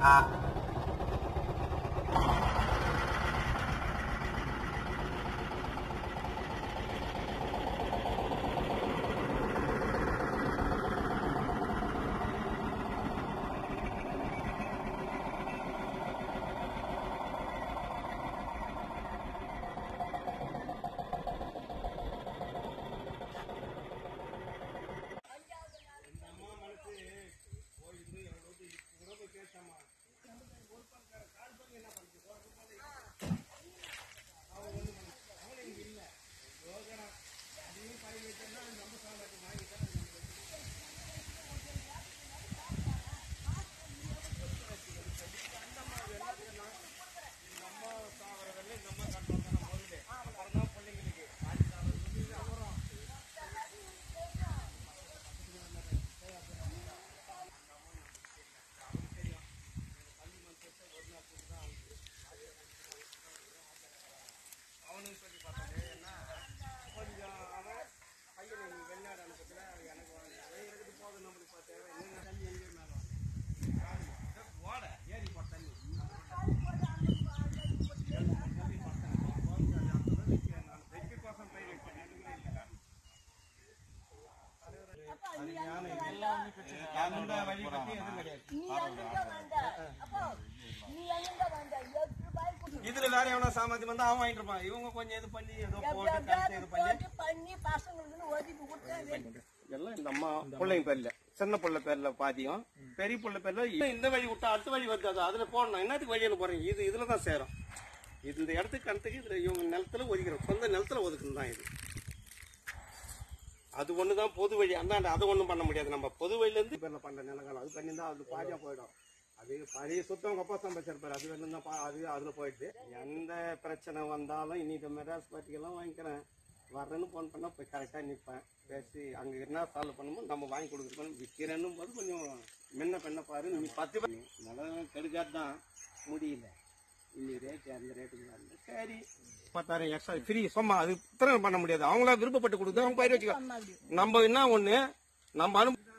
அந்த வழி பத்தி எதுவும் கிடையாது நீ எங்க வந்த அப்போ நீ எங்க வந்த எட்டு ரூபாய் கொடு. இதுல வேற எவனா சாமர்த்தியம் வந்தா அவன் வாங்கிட்டு இருப்பான் இவங்க கொஞ்சம் இது பண்ணி ஏதோ போட்டு காசு இது பண்ணி போட்டு பண்ணி பசங்களுக்கு ஒதுக்கி கொடுத்தேன் எல்லாம் இந்த அம்மா பிள்ளைங்க பேர்ல சின்ன பிள்ளை பேர்ல பாதியும் பெரிய பிள்ளை பேர்ல இன்னும் இந்த வழி விட்டா அடுத்த வழி வருது அது அதுல போடணும் என்னத்துக்கு வழியில போறீங்க இது இதுல தான் சேரும் இது இந்த இடத்துக்கு கணத்துக்கு இதுல இவங்க நிலத்துல ஒதுக்கிறோம் சொந்த நிலத்துல ஒதுக்கணும் தான் இது அது ஒண்ணுதான் பொது வழி அந்தாண்ட அதை ஒண்ணும் பண்ண முடியாது நம்ம பொது வழியில இருந்து பேர்ல பண்ற நிலங்கள் அது பண்ணி தான் அது பாதியா போயிடும் அது பழைய சொத்தம் கொப்பா சம்பாதிச்சிருப்பாரு அது வேணும் தான் பா- அது அதுல போயிடுது எந்த பிரச்சனை வந்தாலும் இன்னைக்கு மெட்ராஸ் பார்ட்டிக்கெல்லாம் வாங்கிக்கிறேன் வர்றேன்னு ஃபோன் பண்ணா போய் கரெக்டா நிப்பேன் பேசி அங்க என்ன சால்வ் பண்ணுமோ நம்ம வாங்கி கொடுக்குறோம் விற்கிறேன்னும் போது கொஞ்சம் முன்ன பெண்ண பாரு நீ பத்து பண்ணி நிலம் கெடுக்காது தான் முடியல இன்னைக்கு ரேட்டு அந்த ரேட்டுக்கு வந்து சரி பத்தாயிரம் எக்ஸ்ட்ரா ஃப்ரீ சும்மா அது உத்தரவு பண்ண முடியாது அவங்களா விருப்பப்பட்டு கொடுத்து அவங்க பயிர் வச்சுக்க நம்ம என்ன ஒண்ணு நம்ம அனு